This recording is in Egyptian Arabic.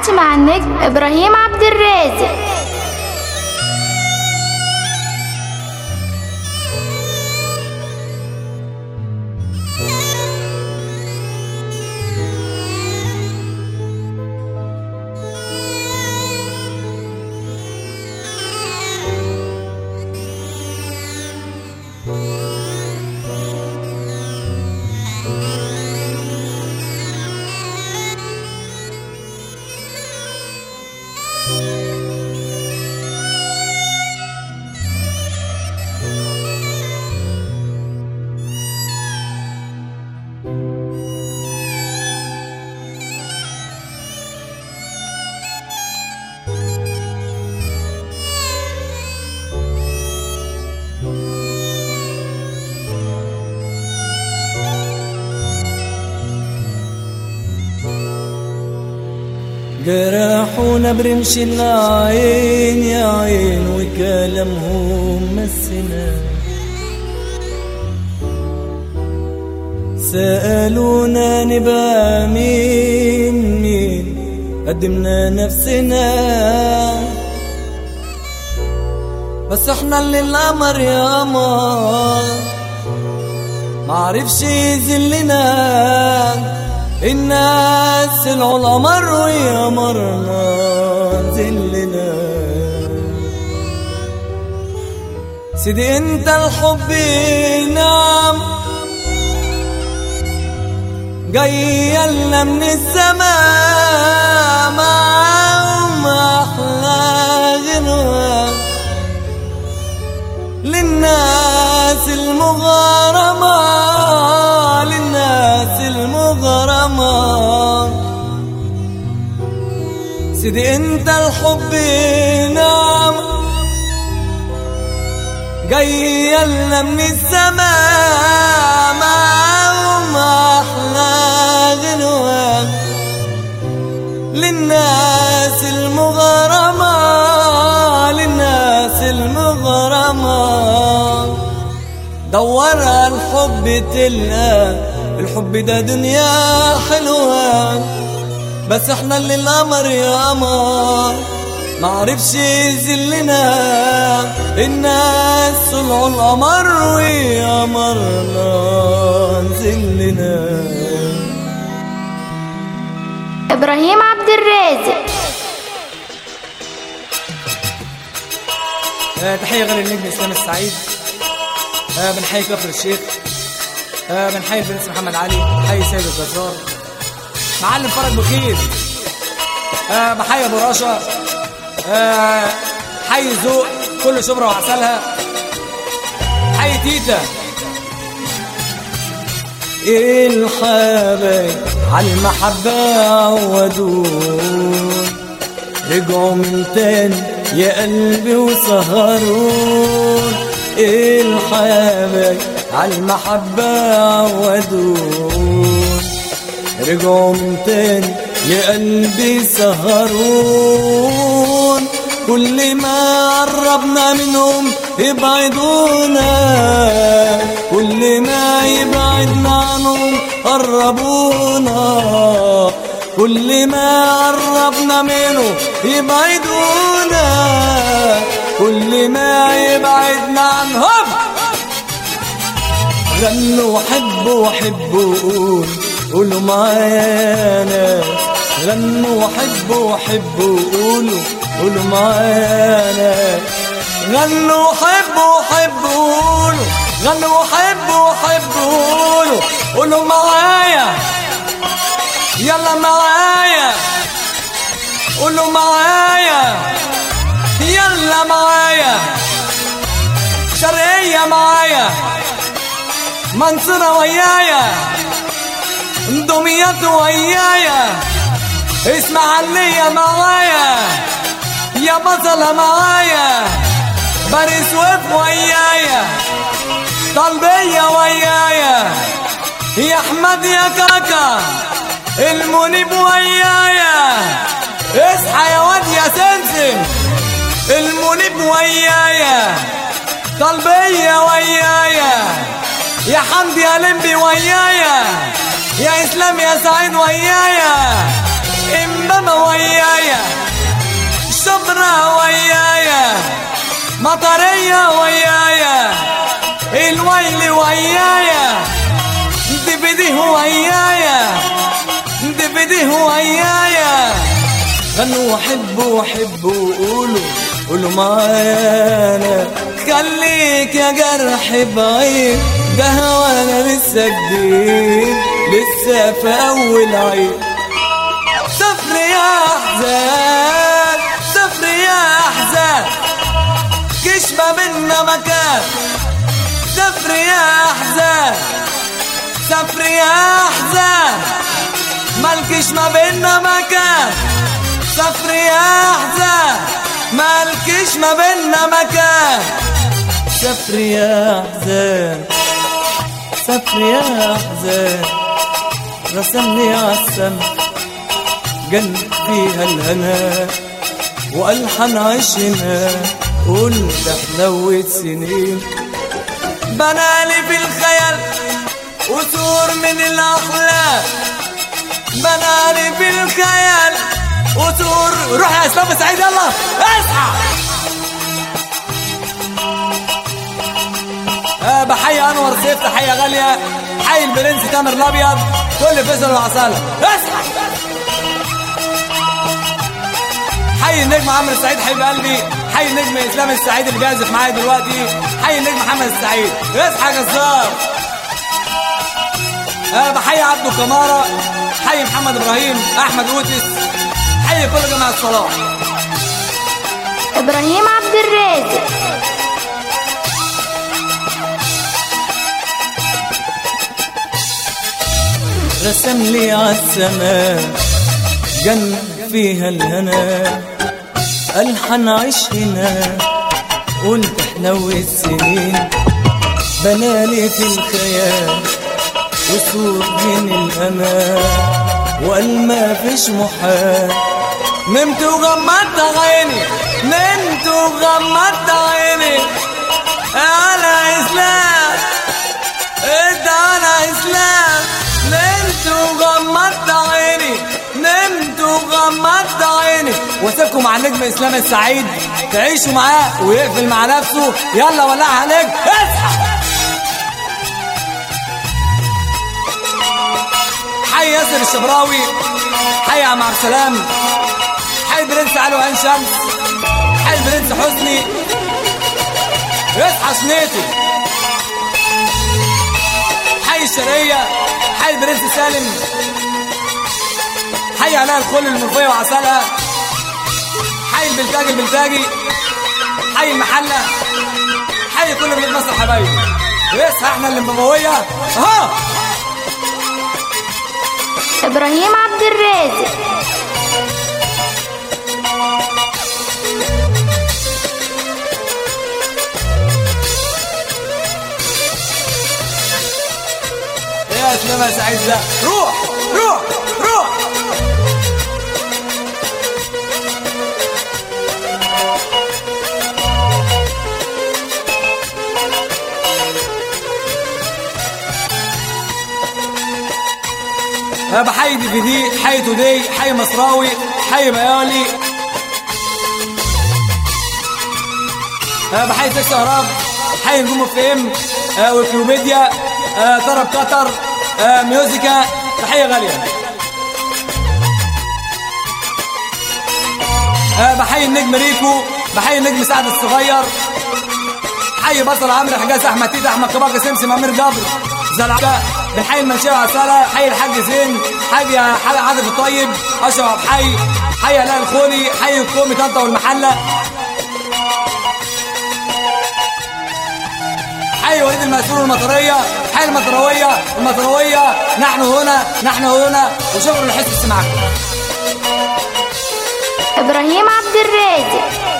عاش مع النجم إبراهيم عبد الرازق جرحونا برمش العين يا عين وكلامهم مسنا سألونا نبقى مين مين قدمنا نفسنا بس احنا اللي القمر يا قمر معرفش يذلنا الناس العلماء ويا مرنا ذلنا سيدي انت الحب نعم جاي لنا من السماء معاهم احلى غنوة للناس المغرمة للناس المغرمة سيدي انت الحب نعم جاي لنا من السماء معاهم احلى غنوة للناس المغرمة للناس المغرمة دور على الحب تلقى الحب ده دنيا حلوة بس احنا اللي القمر يا قمر معرفش يذلنا الناس طلعوا القمر وقمرنا نزلنا إبراهيم عبد الرازق آه، تحية غير النجم إسلام السعيد آه، بنحيي كفر الشيخ آه، بنحيي البرنس محمد علي بنحيي سيد الجزار معلم فرج بخير آه، بحيي ابو رشا آه، حي ذوق كل شبرا وعسلها حي تيتا الحبايب على المحبة عودون رجعوا من تاني يا قلبي وسهرون الحبايب على المحبة عودون رجعوا من تاني يا قلبي سهرون كل ما قربنا منهم يبعدونا كل ما يبعدنا عنهم قربونا كل ما قربنا منه يبعدونا كل ما يبعدنا عنهم غنوا حبوا حبوا قول قولوا معايا ناس غنوا حبوا حبوا قولوا قولوا معايا ناس غنوا حبوا حبوا قولوا غنوا حبوا حبوا قولوا قولوا معايا يلا معايا قولوا معايا يلا معايا شرقية معايا منصورة ويايا دمياط ويايا اسماعيلية معايا يا بطلة معايا باريس وف ويايا طلبية ويايا يا احمد يا كاكا المنيب ويايا اصحى يا واد يا سمسم المنيب ويايا طلبية ويايا يا حمدي يا لمبي ويايا يا اسلام يا سعيد ويايا إمامة ويايا شبرا ويايا مطرية ويايا الويل ويايا دبده ويايا دبده ويايا غنوا وحبوا وحبوا قولوا قولوا معانا خليك يا جرح بعيد ده هوانا لسه جديد لسه في اول عيد صفر يا احزان صفر يا احزان كش ما بينا مكان صفر يا احزان صفر يا احزان مالكش ما بينا مكان صفر يا احزان مالكش ما بينا مكان صفر يا احزان صفر يا احزان رسمني عالسما جن فيها الهنا والحن عشنا قلت حلوة سنين بنالي في الخيال وسور من الاحلام بنالي في الخيال وسور روح يا اسلام سعيد يلا اصحى آه بحيي انور سيف تحيه غاليه حي البرنس تامر الابيض كل فيصل وعساله اصحى حي النجم عمرو السعيد حبيب قلبي حي النجم اسلام السعيد اللي بيعزف معايا دلوقتي حي النجم محمد السعيد اصحى يا جزار أه بحيي عبده كمارة حي محمد ابراهيم احمد اوتس حي كل جماعة الصلاح إبراهيم عبد الرازق رسم لي عالسماء جن فيها الهنا الحن عيش هنا قلت حلو السنين بنالي في الخيال وسور من الامان وقال ما فيش محال نمت وغمضت عيني نمت وغمضت عيني انا اسلام انت انا اسلام نمت وغمضت عيني نمت وغمضت عيني واسيبكم مع النجم اسلام السعيد تعيشوا معاه ويقفل مع نفسه يلا ولعها نجم اصحى حي ياسر الشبراوي حي عم عبد السلام حي البرنس علي وعين شمس حي البرنس حسني اصحى شنيتي حي الشرقية حي البرنس سالم حي علاء الخل المنوفية وعسلها حي البلتاجي البلتاجي حي المحلة حي كل بيت مصر حبايبي اصحى احنا اللي مبوية اهو إبراهيم عبد الرازق يا اسلام يا سعيد ده روح روح روح أنا بحيي دي في دي حي تودي حي مصراوي حي بيالي أنا بحيي سكس اهراب حي نجوم اف ام آه، ويكيوبيديا آه، طرب قطر آه، ميوزيكا تحيه غاليه آه، بحيي النجم ريكو بحيي النجم سعد الصغير حي بصل عمرو حجاز احمد تيت احمد كباكه سمسم امير جبر زلعه بنحيي المنشيه وعساله حي الحاج زين حي حي عاطف الطيب اشرف عبد الحي حي علاء الخولي حي الكومي طنطا والمحله حي وليد المسؤول المطريه حي المطرويه المطرويه نحن هنا نحن هنا وشكرا لحسن استماعكم إبراهيم عبد الرازق